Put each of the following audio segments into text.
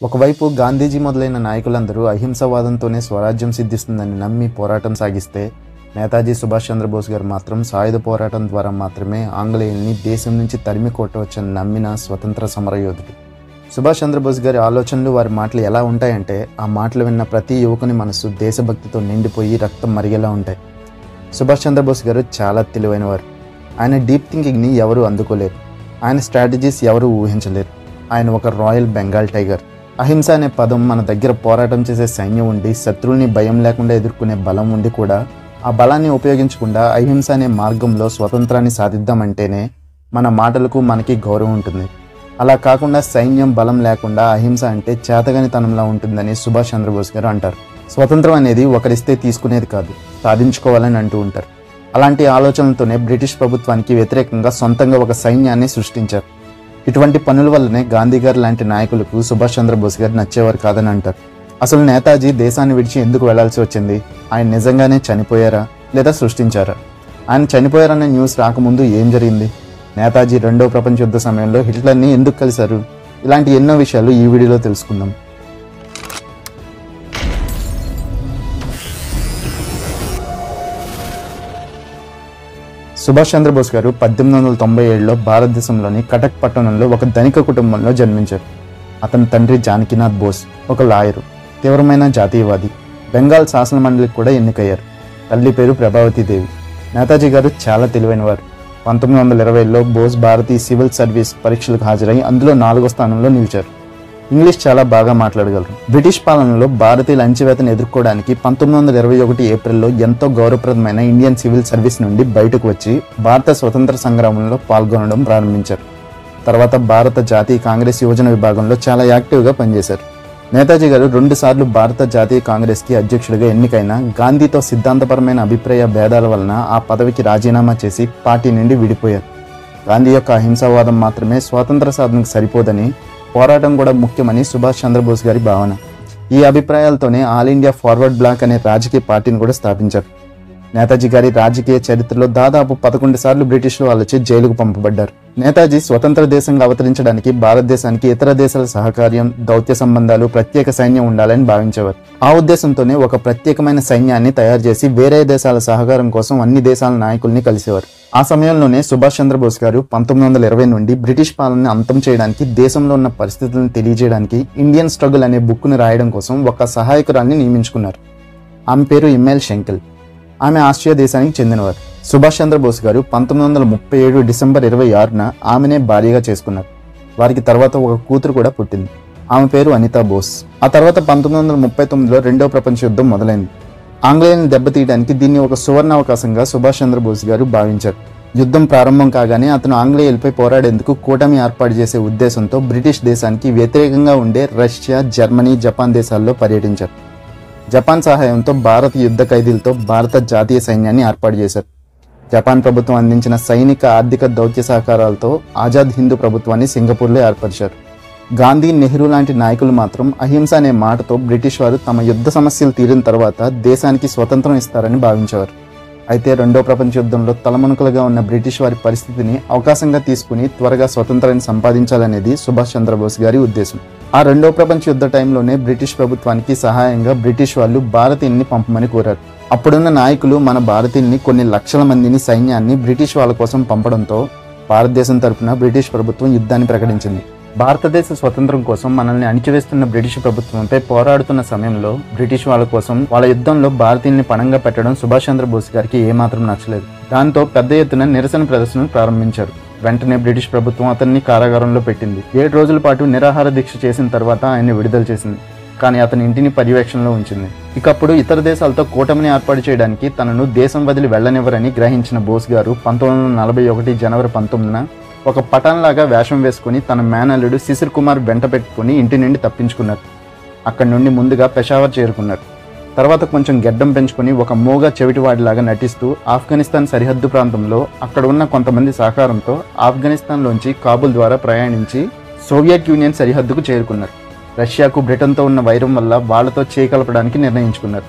ఒకవైపు గాంధీజీ మొదలైన నాయకులందరూ అహింసవాదంతోనే స్వరాజ్యం సిద్ధిస్తుందని నమ్మి పోరాటం సాగిస్తే నేతాజీ సుభాష్ చంద్రబోస్ గారు మాత్రం సాయుధ పోరాటం ద్వారా మాత్రమే ఆంగ్లేయుల్ని దేశం నుంచి తరిమి కొట్టవచ్చని నమ్మిన స్వతంత్ర సమరయోధుడు సుభాష్ చంద్రబోస్ గారి ఆలోచనలు వారి మాటలు ఎలా ఉంటాయంటే ఆ మాటలు విన్న ప్రతి యువకుని మనసు దేశభక్తితో నిండిపోయి రక్తం మరిగేలా ఉంటాయి సుభాష్ చంద్రబోస్ గారు చాలా తెలివైనవారు ఆయన డీప్ థింకింగ్ని ఎవరూ అందుకోలేరు ఆయన స్ట్రాటజీస్ ఎవరూ ఊహించలేరు ఆయన ఒక రాయల్ బెంగాల్ టైగర్ అహింస అనే పదం మన దగ్గర పోరాటం చేసే సైన్యం ఉండి శత్రువుల్ని భయం లేకుండా ఎదుర్కొనే బలం ఉండి కూడా ఆ బలాన్ని ఉపయోగించకుండా అహింస అనే మార్గంలో స్వతంత్రాన్ని సాధిద్దామంటేనే మన మాటలకు మనకి గౌరవం ఉంటుంది అలా కాకుండా సైన్యం బలం లేకుండా అహింస అంటే చేతగానితనంలా ఉంటుందని సుభాష్ చంద్రబోస్ గారు అంటారు స్వతంత్రం అనేది ఒకరిస్తే తీసుకునేది కాదు సాధించుకోవాలని అంటూ ఉంటారు అలాంటి ఆలోచనలతోనే బ్రిటిష్ ప్రభుత్వానికి వ్యతిరేకంగా సొంతంగా ఒక సైన్యాన్ని సృష్టించారు ఇటువంటి పనుల వల్లనే గాంధీ గారు లాంటి నాయకులకు సుభాష్ చంద్రబోస్ గారు నచ్చేవారు కాదని అంటారు అసలు నేతాజీ దేశాన్ని విడిచి ఎందుకు వెళ్లాల్సి వచ్చింది ఆయన నిజంగానే చనిపోయారా లేదా సృష్టించారా ఆయన చనిపోయారనే న్యూస్ రాకముందు ఏం జరిగింది నేతాజీ రెండో ప్రపంచ యుద్ధ సమయంలో హిట్లర్ని ఎందుకు కలిశారు ఇలాంటి ఎన్నో విషయాలు ఈ వీడియోలో తెలుసుకుందాం సుభాష్ చంద్రబోస్ గారు పద్దెనిమిది వందల తొంభై ఏడులో భారతదేశంలోని కటక్ పట్టణంలో ఒక ధనిక కుటుంబంలో జన్మించారు అతని తండ్రి జానకినాథ్ బోస్ ఒక లాయరు తీవ్రమైన జాతీయవాది బెంగాల్ శాసన మండలికి కూడా ఎన్నికయ్యారు తల్లి పేరు ప్రభావతీదేవి నేతాజీ గారు చాలా తెలివైనవారు పంతొమ్మిది వందల ఇరవైలో బోస్ భారతీయ సివిల్ సర్వీస్ పరీక్షలకు హాజరై అందులో నాలుగో స్థానంలో నిలిచారు ఇంగ్లీష్ చాలా బాగా మాట్లాడగలరు బ్రిటిష్ పాలనలో భారతీయుల అంచెవేతను ఎదుర్కోవడానికి పంతొమ్మిది వందల ఇరవై ఒకటి ఏప్రిల్లో ఎంతో గౌరవప్రదమైన ఇండియన్ సివిల్ సర్వీస్ నుండి బయటకు వచ్చి భారత స్వతంత్ర సంగ్రామంలో పాల్గొనడం ప్రారంభించారు తర్వాత భారత జాతీయ కాంగ్రెస్ యువజన విభాగంలో చాలా యాక్టివ్గా పనిచేశారు నేతాజీ గారు రెండుసార్లు భారత జాతీయ కాంగ్రెస్కి అధ్యక్షుడిగా ఎన్నికైన గాంధీతో సిద్ధాంతపరమైన అభిప్రాయ భేదాల వలన ఆ పదవికి రాజీనామా చేసి పార్టీ నుండి విడిపోయారు గాంధీ యొక్క అహింసావాదం మాత్రమే స్వాతంత్ర సాధనకు సరిపోదని పోరాటం కూడా ముఖ్యమని సుభాష్ చంద్రబోస్ గారి భావన ఈ అభిప్రాయాలతోనే ఆల్ ఇండియా ఫార్వర్డ్ బ్లాక్ అనే రాజకీయ పార్టీని కూడా స్థాపించారు నేతాజీ గారి రాజకీయ చరిత్రలో దాదాపు పదకొండు సార్లు బ్రిటిష్లు వాళ్ళచే జైలుకు పంపబడ్డారు నేతాజీ స్వతంత్ర దేశంగా అవతరించడానికి భారతదేశానికి ఇతర దేశాల సహకార్యం దౌత్య సంబంధాలు ప్రత్యేక సైన్యం ఉండాలని భావించేవారు ఆ ఉద్దేశంతోనే ఒక ప్రత్యేకమైన సైన్యాన్ని తయారు చేసి వేరే దేశాల సహకారం కోసం అన్ని దేశాల నాయకుల్ని కలిసేవారు ఆ సమయంలోనే సుభాష్ చంద్రబోస్ గారు పంతొమ్మిది వందల ఇరవై నుండి బ్రిటిష్ పాలనని అంతం చేయడానికి దేశంలో ఉన్న పరిస్థితులను తెలియజేయడానికి ఇండియన్ స్ట్రగుల్ అనే బుక్ను రాయడం కోసం ఒక సహాయకురాల్ని నియమించుకున్నారు ఆమె పేరు ఇమ్మాయిల్ షెంకిల్ ఆమె ఆస్ట్రియా దేశానికి చెందినవారు సుభాష్ చంద్రబోస్ గారు పంతొమ్మిది వందల ముప్పై ఏడు డిసెంబర్ ఇరవై ఆరున ఆమెనే భార్యగా చేసుకున్నారు వారికి తర్వాత ఒక కూతురు కూడా పుట్టింది ఆమె పేరు అనితా బోస్ ఆ తర్వాత పంతొమ్మిది వందల ముప్పై తొమ్మిదిలో రెండో ప్రపంచ యుద్ధం మొదలైంది ఆంగ్లేయులను దెబ్బతీయడానికి దీన్ని ఒక సువర్ణ అవకాశంగా సుభాష్ చంద్రబోస్ గారు భావించారు యుద్ధం ప్రారంభం కాగానే అతను ఆంగ్లేయులపై పోరాడేందుకు కూటమి ఏర్పాటు చేసే ఉద్దేశంతో బ్రిటిష్ దేశానికి వ్యతిరేకంగా ఉండే రష్యా జర్మనీ జపాన్ దేశాల్లో పర్యటించారు జపాన్ సహాయంతో భారత యుద్ధ ఖైదీలతో భారత జాతీయ సైన్యాన్ని ఏర్పాటు చేశారు జపాన్ ప్రభుత్వం అందించిన సైనిక ఆర్థిక దౌత్య సహకారాలతో ఆజాద్ హిందూ ప్రభుత్వాన్ని సింగపూర్లో ఏర్పరిచారు గాంధీ నెహ్రూ లాంటి నాయకులు మాత్రం అహింస అనే మాటతో బ్రిటిష్ వారు తమ యుద్ధ సమస్యలు తీరిన తర్వాత దేశానికి స్వతంత్రం ఇస్తారని భావించేవారు అయితే రెండో ప్రపంచ యుద్ధంలో తలమునకలుగా ఉన్న బ్రిటిష్ వారి పరిస్థితిని అవకాశంగా తీసుకుని త్వరగా స్వతంత్రాన్ని సంపాదించాలనేది సుభాష్ చంద్రబోస్ గారి ఉద్దేశం ఆ రెండో ప్రపంచ యుద్ధ టైంలోనే బ్రిటిష్ ప్రభుత్వానికి సహాయంగా బ్రిటిష్ వాళ్ళు భారతీయుల్ని పంపమని కోరారు అప్పుడున్న నాయకులు మన భారతీయుల్ని కొన్ని లక్షల మందిని సైన్యాన్ని బ్రిటిష్ వాళ్ళ కోసం పంపడంతో భారతదేశం తరపున బ్రిటిష్ ప్రభుత్వం యుద్ధాన్ని ప్రకటించింది భారతదేశ స్వతంత్రం కోసం మనల్ని అణిచివేస్తున్న బ్రిటిష్ ప్రభుత్వంపై పోరాడుతున్న సమయంలో బ్రిటిష్ వాళ్ళ కోసం వాళ్ళ యుద్ధంలో భారతీయుల్ని పణంగా పెట్టడం సుభాష్ చంద్రబోస్ గారికి ఏమాత్రం నచ్చలేదు దాంతో పెద్ద ఎత్తున నిరసన ప్రదర్శనలు ప్రారంభించారు వెంటనే బ్రిటిష్ ప్రభుత్వం అతన్ని కారాగారంలో పెట్టింది ఏడు రోజుల పాటు నిరాహార దీక్ష చేసిన తర్వాత ఆయన్ని విడుదల చేసింది కానీ అతని ఇంటిని పర్యవేక్షణలో ఉంచింది ఇకప్పుడు ఇతర దేశాలతో కూటమిని ఏర్పాటు చేయడానికి తనను దేశం వదిలి వెళ్లనివ్వరని గ్రహించిన బోస్ గారు పంతొమ్మిది వందల నలభై ఒకటి జనవరి పంతొమ్మిదిన ఒక పటాన్లాగా వేషం వేసుకుని తన మేనల్లుడు శిశిర్ కుమార్ వెంట పెట్టుకుని ఇంటి నుండి తప్పించుకున్నారు అక్కడి నుండి ముందుగా పెషావర్ చేరుకున్నారు తర్వాత కొంచెం గెడ్డం పెంచుకొని ఒక మూగ చెవిటివాడిలాగా నటిస్తూ ఆఫ్ఘనిస్తాన్ సరిహద్దు ప్రాంతంలో అక్కడ ఉన్న కొంతమంది సహకారంతో ఆఫ్ఘనిస్తాన్లోంచి కాబుల్ ద్వారా ప్రయాణించి సోవియట్ యూనియన్ సరిహద్దుకు చేరుకున్నారు రష్యాకు బ్రిటన్తో ఉన్న వైరం వల్ల వాళ్లతో చేయకలపడానికి నిర్ణయించుకున్నారు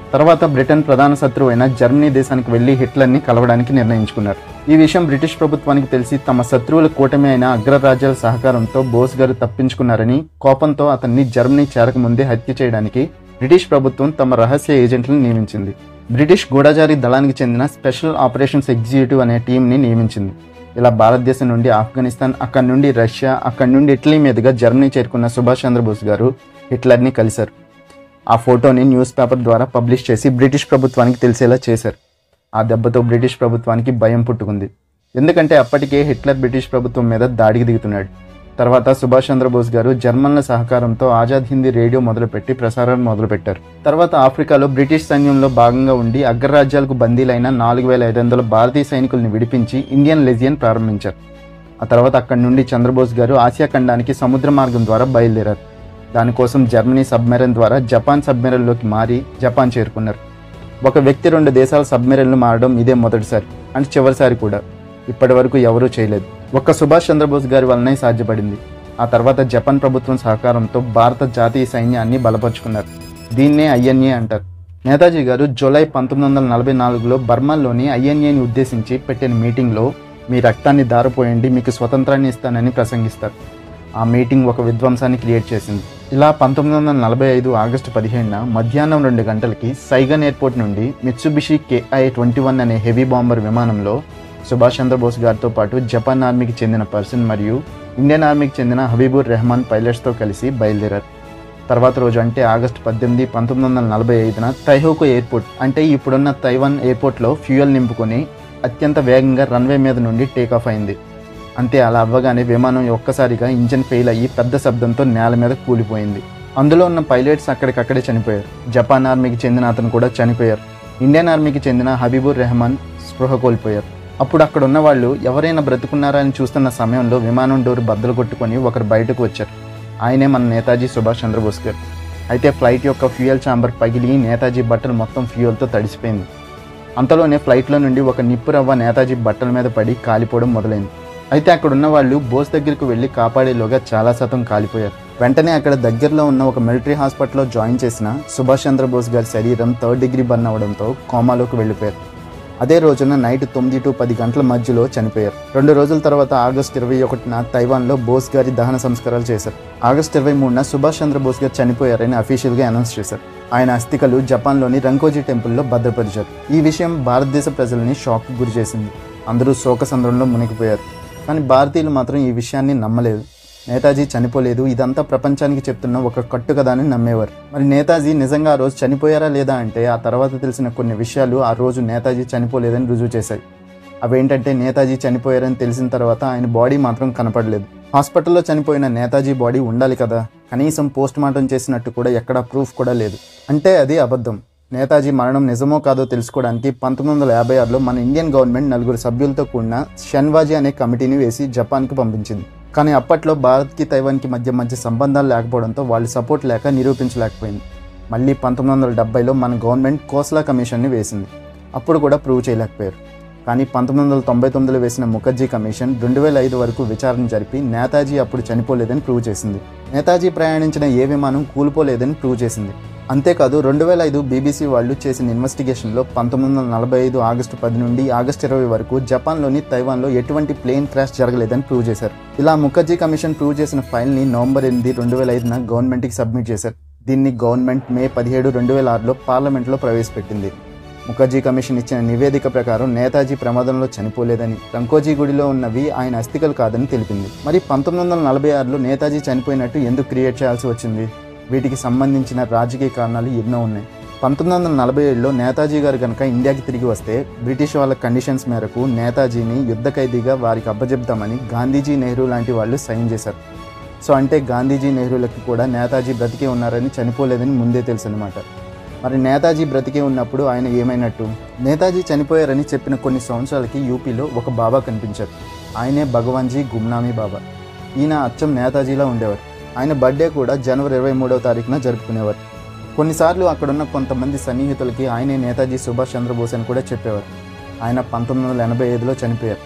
తర్వాత బ్రిటన్ ప్రధాన శత్రువు అయిన జర్మనీ దేశానికి వెళ్లి హిట్లర్ని కలవడానికి నిర్ణయించుకున్నారు ఈ విషయం బ్రిటిష్ ప్రభుత్వానికి తెలిసి తమ శత్రువుల కూటమి అయిన అగ్రరాజ్యాల సహకారంతో బోస్ గారు తప్పించుకున్నారని కోపంతో అతన్ని జర్మనీ చేరకముందే హత్య చేయడానికి బ్రిటిష్ ప్రభుత్వం తమ రహస్య ఏజెంట్లను నియమించింది బ్రిటిష్ గూఢచారి దళానికి చెందిన స్పెషల్ ఆపరేషన్స్ ఎగ్జిక్యూటివ్ అనే టీంని నియమించింది ఇలా భారతదేశం నుండి ఆఫ్ఘనిస్తాన్ అక్కడి నుండి రష్యా అక్కడి నుండి ఇటలీ మీదుగా జర్మనీ చేరుకున్న సుభాష్ చంద్రబోస్ గారు హిట్లర్ని కలిశారు ఆ ఫోటోని న్యూస్ పేపర్ ద్వారా పబ్లిష్ చేసి బ్రిటిష్ ప్రభుత్వానికి తెలిసేలా చేశారు ఆ దెబ్బతో బ్రిటిష్ ప్రభుత్వానికి భయం పుట్టుకుంది ఎందుకంటే అప్పటికే హిట్లర్ బ్రిటిష్ ప్రభుత్వం మీద దాడికి దిగుతున్నాడు తర్వాత సుభాష్ చంద్రబోస్ గారు జర్మన్ల సహకారంతో ఆజాద్ హిందీ రేడియో మొదలుపెట్టి ప్రసారాన్ని మొదలుపెట్టారు తర్వాత ఆఫ్రికాలో బ్రిటిష్ సైన్యంలో భాగంగా ఉండి అగ్రరాజ్యాలకు బందీలైన నాలుగు వేల ఐదు వందల భారతీయ సైనికుల్ని విడిపించి ఇండియన్ లెజియన్ ప్రారంభించారు ఆ తర్వాత అక్కడి నుండి చంద్రబోస్ గారు ఆసియా ఖండానికి సముద్ర మార్గం ద్వారా బయలుదేరారు దానికోసం జర్మనీ సబ్మెరైన్ ద్వారా జపాన్ సబ్మెరైన్లోకి మారి జపాన్ చేరుకున్నారు ఒక వ్యక్తి రెండు దేశాల సబ్మెరైన్లు మారడం ఇదే మొదటిసారి అండ్ చివరిసారి కూడా ఇప్పటి వరకు ఎవరూ చేయలేదు ఒక్క సుభాష్ చంద్రబోస్ గారి వలనే సాధ్యపడింది ఆ తర్వాత జపాన్ ప్రభుత్వం సహకారంతో భారత జాతీయ సైన్యాన్ని బలపరుచుకున్నారు దీన్నే ఐఎన్ఏ అంటారు నేతాజీ గారు జూలై పంతొమ్మిది వందల నలభై నాలుగులో బర్మాలోని ఐఎన్ఏని ఉద్దేశించి పెట్టిన మీటింగ్లో మీ రక్తాన్ని దారిపోయండి మీకు స్వతంత్రాన్ని ఇస్తానని ప్రసంగిస్తారు ఆ మీటింగ్ ఒక విధ్వంసాన్ని క్రియేట్ చేసింది ఇలా పంతొమ్మిది వందల నలభై ఐదు ఆగస్టు పదిహేడున మధ్యాహ్నం రెండు గంటలకి సైగన్ ఎయిర్పోర్ట్ నుండి మిత్సుబిషి కేఐ ట్వంటీ వన్ అనే హెవీ బాంబర్ విమానంలో సుభాష్ చంద్రబోస్ గారితో పాటు జపాన్ ఆర్మీకి చెందిన పర్సన్ మరియు ఇండియన్ ఆర్మీకి చెందిన హబీబుర్ రెహమాన్ పైలట్స్తో కలిసి బయలుదేరారు తర్వాత రోజు అంటే ఆగస్టు పద్దెనిమిది పంతొమ్మిది వందల నలభై ఐదున తైహోకో ఎయిర్పోర్ట్ అంటే ఇప్పుడున్న తైవాన్ ఎయిర్పోర్ట్లో ఫ్యూయల్ నింపుకొని అత్యంత వేగంగా రన్వే మీద నుండి టేక్ ఆఫ్ అయింది అంతే అలా అవ్వగానే విమానం ఒక్కసారిగా ఇంజన్ ఫెయిల్ అయ్యి పెద్ద శబ్దంతో నేల మీద కూలిపోయింది అందులో ఉన్న పైలట్స్ అక్కడికక్కడే చనిపోయారు జపాన్ ఆర్మీకి చెందిన అతను కూడా చనిపోయారు ఇండియన్ ఆర్మీకి చెందిన హబీబుర్ రెహమాన్ స్పృహ కోల్పోయారు అప్పుడు అక్కడ ఉన్న వాళ్ళు ఎవరైనా బ్రతుకున్నారా అని చూస్తున్న సమయంలో విమానం డోర్ బద్దలు కొట్టుకొని ఒకరు బయటకు వచ్చారు ఆయనే మన నేతాజీ సుభాష్ చంద్రబోస్ గారు అయితే ఫ్లైట్ యొక్క ఫ్యూయల్ ఛాంబర్ పగిలి నేతాజీ బట్టలు మొత్తం ఫ్యూయల్తో తడిసిపోయింది అంతలోనే ఫ్లైట్లో నుండి ఒక నిప్పు రవ్వ నేతాజీ బట్టల మీద పడి కాలిపోవడం మొదలైంది అయితే అక్కడ ఉన్న వాళ్ళు బోస్ దగ్గరికి వెళ్ళి కాపాడేలోగా చాలా శాతం కాలిపోయారు వెంటనే అక్కడ దగ్గరలో ఉన్న ఒక మిలిటరీ హాస్పిటల్లో జాయిన్ చేసిన సుభాష్ చంద్రబోస్ గారి శరీరం థర్డ్ డిగ్రీ బర్న్ అవడంతో కోమాలోకి వెళ్ళిపోయారు అదే రోజున నైట్ తొమ్మిది టు పది గంటల మధ్యలో చనిపోయారు రెండు రోజుల తర్వాత ఆగస్ట్ ఇరవై ఒకటిన తైవాన్లో బోస్ గారి దహన సంస్కారాలు చేశారు ఆగస్ట్ ఇరవై మూడున సుభాష్ చంద్రబోస్ గారు చనిపోయారని అఫీషియల్గా అనౌన్స్ చేశారు ఆయన అస్థికలు జపాన్లోని రంకోజీ టెంపుల్లో భద్రపరిచారు ఈ విషయం భారతదేశ ప్రజల్ని షాక్ గురి చేసింది అందరూ శోకసంద్రంలో మునిగిపోయారు కానీ భారతీయులు మాత్రం ఈ విషయాన్ని నమ్మలేదు నేతాజీ చనిపోలేదు ఇదంతా ప్రపంచానికి చెప్తున్న ఒక కట్టు కదా అని నమ్మేవారు మరి నేతాజీ నిజంగా ఆ రోజు చనిపోయారా లేదా అంటే ఆ తర్వాత తెలిసిన కొన్ని విషయాలు ఆ రోజు నేతాజీ చనిపోలేదని రుజువు చేశాయి అవేంటంటే నేతాజీ చనిపోయారని తెలిసిన తర్వాత ఆయన బాడీ మాత్రం కనపడలేదు హాస్పిటల్లో చనిపోయిన నేతాజీ బాడీ ఉండాలి కదా కనీసం పోస్ట్ మార్టం చేసినట్టు కూడా ఎక్కడా ప్రూఫ్ కూడా లేదు అంటే అది అబద్ధం నేతాజీ మరణం నిజమో కాదో తెలుసుకోవడానికి పంతొమ్మిది వందల యాభై ఆరులో మన ఇండియన్ గవర్నమెంట్ నలుగురు సభ్యులతో కూడిన షన్వాజీ అనే కమిటీని వేసి జపాన్కి పంపించింది కానీ అప్పట్లో భారత్కి తైవాన్కి మధ్య మంచి సంబంధాలు లేకపోవడంతో వాళ్ళ సపోర్ట్ లేక నిరూపించలేకపోయింది మళ్ళీ పంతొమ్మిది వందల డెబ్బైలో మన గవర్నమెంట్ కోస్లా కమిషన్ని వేసింది అప్పుడు కూడా ప్రూవ్ చేయలేకపోయారు కానీ పంతొమ్మిది వందల తొంభై తొమ్మిదిలో వేసిన ముఖర్జీ కమిషన్ రెండు వేల ఐదు వరకు విచారణ జరిపి నేతాజీ అప్పుడు చనిపోలేదని ప్రూవ్ చేసింది నేతాజీ ప్రయాణించిన ఏ విమానం కూలిపోలేదని ప్రూవ్ చేసింది అంతేకాదు రెండు వేల ఐదు బీబీసీ వాళ్ళు చేసిన ఇన్వెస్టిగేషన్లో పంతొమ్మిది వందల నలభై ఐదు ఆగస్టు పది నుండి ఆగస్టు ఇరవై వరకు జపాన్లోని తైవాన్లో ఎటువంటి ప్లేన్ క్రాష్ జరగలేదని ప్రూవ్ చేశారు ఇలా ముఖర్జీ కమిషన్ ప్రూవ్ చేసిన ఫైల్ని నవంబర్ ఎనిమిది రెండు వేల ఐదున గవర్నమెంట్కి సబ్మిట్ చేశారు దీన్ని గవర్నమెంట్ మే పదిహేడు రెండు వేల ఆరులో పార్లమెంట్లో ప్రవేశపెట్టింది ముఖర్జీ కమిషన్ ఇచ్చిన నివేదిక ప్రకారం నేతాజీ ప్రమాదంలో చనిపోలేదని రంకోజీ గుడిలో ఉన్నవి ఆయన అస్థికలు కాదని తెలిపింది మరి పంతొమ్మిది వందల నలభై ఆరులో నేతాజీ చనిపోయినట్టు ఎందుకు క్రియేట్ చేయాల్సి వచ్చింది వీటికి సంబంధించిన రాజకీయ కారణాలు ఎన్నో ఉన్నాయి పంతొమ్మిది వందల నలభై ఏడులో నేతాజీ గారు కనుక ఇండియాకి తిరిగి వస్తే బ్రిటిష్ వాళ్ళ కండిషన్స్ మేరకు నేతాజీని యుద్ధ ఖైదీగా వారికి అప్పజెప్తామని గాంధీజీ నెహ్రూ లాంటి వాళ్ళు సైన్ చేశారు సో అంటే గాంధీజీ నెహ్రూలకి కూడా నేతాజీ బ్రతికే ఉన్నారని చనిపోలేదని ముందే తెలుసు అనమాట మరి నేతాజీ బ్రతికే ఉన్నప్పుడు ఆయన ఏమైనట్టు నేతాజీ చనిపోయారని చెప్పిన కొన్ని సంవత్సరాలకి యూపీలో ఒక బాబా కనిపించారు ఆయనే భగవాన్జీ గుమ్నామీ బాబా ఈయన అచ్చం నేతాజీలా ఉండేవారు ఆయన బర్త్డే కూడా జనవరి ఇరవై మూడవ తారీఖున జరుపుకునేవారు కొన్నిసార్లు అక్కడున్న కొంతమంది సన్నిహితులకి ఆయనే నేతాజీ సుభాష్ చంద్రబోస్ అని కూడా చెప్పేవారు ఆయన పంతొమ్మిది వందల ఎనభై ఐదులో చనిపోయారు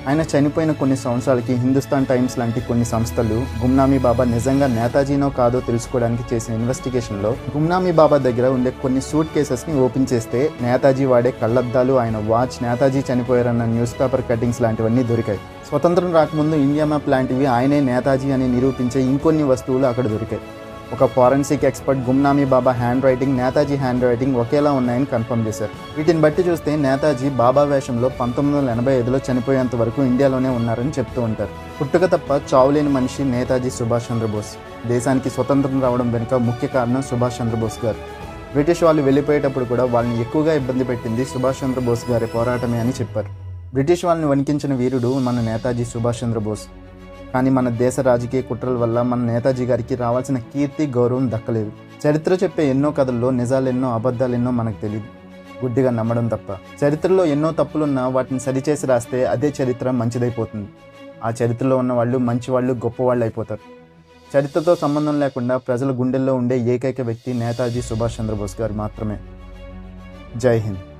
ఆయన చనిపోయిన కొన్ని సంవత్సరాలకి హిందుస్థాన్ టైమ్స్ లాంటి కొన్ని సంస్థలు గుమ్నామీ బాబా నిజంగా నేతాజీనో కాదో తెలుసుకోవడానికి చేసిన ఇన్వెస్టిగేషన్లో గుమ్నామీ బాబా దగ్గర ఉండే కొన్ని సూట్ కేసెస్ని ఓపెన్ చేస్తే నేతాజీ వాడే కళ్ళద్దాలు ఆయన వాచ్ నేతాజీ చనిపోయారన్న న్యూస్ పేపర్ కటింగ్స్ లాంటివన్నీ దొరికాయి స్వతంత్రం రాకముందు ఇండియా మ్యాప్ లాంటివి ఆయనే నేతాజీ అని నిరూపించే ఇంకొన్ని వస్తువులు అక్కడ దొరికాయి ఒక forensic expert Gumnami Baba hand writing Netaji hand writing ఒకేలా ఉన్నాయని కన్ఫర్మ్ చేశారు వీటిని బట్టి చూస్తే నేతాజీ బాబా వేషంలో పంతొమ్మిది వందల ఎనభై ఐదులో చనిపోయేంత వరకు ఇండియాలోనే ఉన్నారని చెప్తూ ఉంటారు పుట్టుక తప్ప చావులేని మనిషి నేతాజీ సుభాష్ చంద్రబోస్ దేశానికి స్వతంత్రం రావడం వెనుక ముఖ్య కారణం సుభాష్ చంద్రబోస్ గారు బ్రిటిష్ వాళ్ళు వెళ్ళిపోయేటప్పుడు కూడా వాళ్ళని ఎక్కువగా ఇబ్బంది పెట్టింది సుభాష్ చంద్రబోస్ గారి పోరాటమే అని చెప్పారు బ్రిటిష్ వాళ్ళని వణికించిన వీరుడు మన నేతాజీ సుభాష్ చంద్రబోస్ కానీ మన దేశ రాజకీయ కుట్రల వల్ల మన నేతాజీ గారికి రావాల్సిన కీర్తి గౌరవం దక్కలేదు చరిత్ర చెప్పే ఎన్నో కథల్లో నిజాలెన్నో అబద్ధాలెన్నో మనకు తెలియదు గుడ్డిగా నమ్మడం తప్ప చరిత్రలో ఎన్నో తప్పులున్నా వాటిని సరిచేసి రాస్తే అదే చరిత్ర మంచిదైపోతుంది ఆ చరిత్రలో ఉన్న వాళ్ళు మంచి వాళ్ళు గొప్పవాళ్ళు అయిపోతారు చరిత్రతో సంబంధం లేకుండా ప్రజల గుండెల్లో ఉండే ఏకైక వ్యక్తి నేతాజీ సుభాష్ చంద్రబోస్ గారు మాత్రమే జై హింద్